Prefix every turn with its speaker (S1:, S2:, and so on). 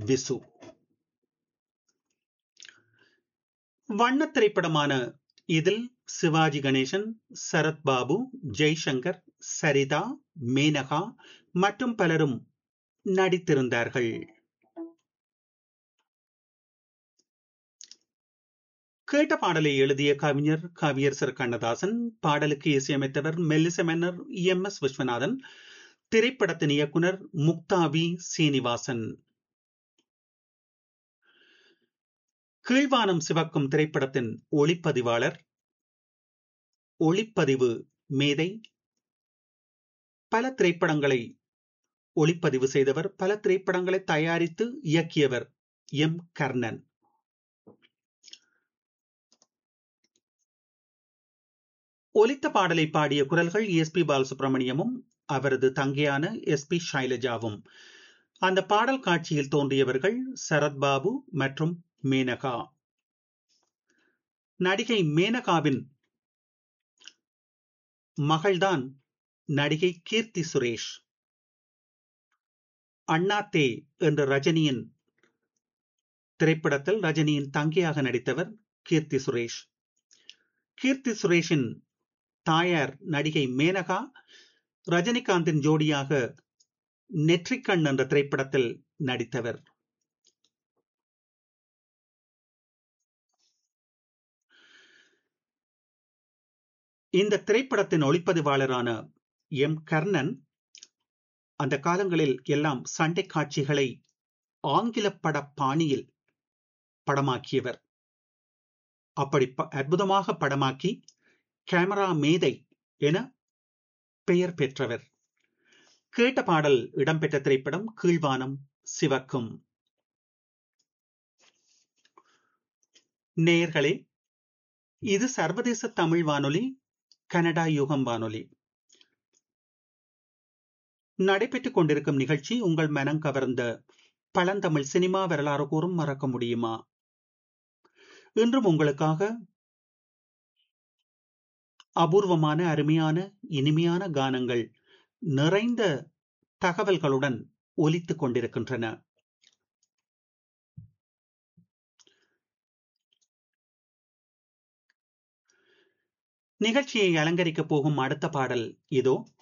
S1: விசு வண்ணத் திரைப்படமான இதில் சிவாஜி கணேசன் சரத்பாபு ஜெய்சங்கர் சரிதா மேனகா மற்றும் பலரும் நடித்திருந்தார்கள் கேட்ட பாடலை எழுதிய கவிஞர் கவியரசர் கண்ணதாசன் பாடலுக்கு இசையமைத்தவர் மெல்லிச மன்னர் எம் எஸ் விஸ்வநாதன் திரைப்படத்தின் இயக்குனர் முக்தாவி சீனிவாசன் கீழ்வானம் சிவக்கும் திரைப்படத்தின் ஒளிப்பதிவாளர் ஒளிப்பதிவு மேதை பல திரைப்படங்களை ஒளிப்பதிவு செய்தவர் பல திரைப்படங்களை தயாரித்து இயக்கியவர் எம் கர்ணன் ஒலித்த பாடலை பாடிய குரல்கள் எஸ் பி பாலசுப்ரமணியமும் அவரது தங்கையான எஸ் பி ஷைலஜாவும் அந்த பாடல் காட்சியில் தோன்றியவர்கள் சரத்பாபு மற்றும் மேனகா நடிகை மேனகாவின் மகள்தான் நடிகை கீர்த்தி சுரேஷ் அண்ணாத்தே என்ற ரஜினியின் திரைப்படத்தில் ரஜினியின் தங்கையாக நடித்தவர் கீர்த்தி சுரேஷ் கீர்த்தி சுரேஷின் தாயார் நடிகை மேனகா ரஜினிகாந்தின் ஜோடியாக நெற்றிக்கண் என்ற திரைப்படத்தில் நடித்தவர் இந்த திரைப்படத்தின் ஒளிப்பதிவாளரான எம் கர்ணன் அந்த காலங்களில் எல்லாம் சண்டை காட்சிகளை ஆங்கில பட பாணியில் படமாக்கியவர் அப்படி அற்புதமாக படமாக்கி கேமரா மேதை என பெயர் பெற்றவர் கேட்ட பாடல் இடம்பெற்ற திரைப்படம் கீழ்வானம் சிவக்கும் நேயர்களே இது சர்வதேச தமிழ் வானொலி கனடா யுகம் வானொலி நடைபெற்றுக் கொண்டிருக்கும் நிகழ்ச்சி உங்கள் மனம் கவர்ந்த பழந்தமிழ் சினிமா வரலாறு கூறும் மறக்க முடியுமா இன்றும் உங்களுக்காக அபூர்வமான அருமையான இனிமையான கானங்கள் நிறைந்த தகவல்களுடன் ஒலித்துக் கொண்டிருக்கின்றன நிகழ்ச்சியை அலங்கரிக்கப் போகும் அடுத்த பாடல் இதோ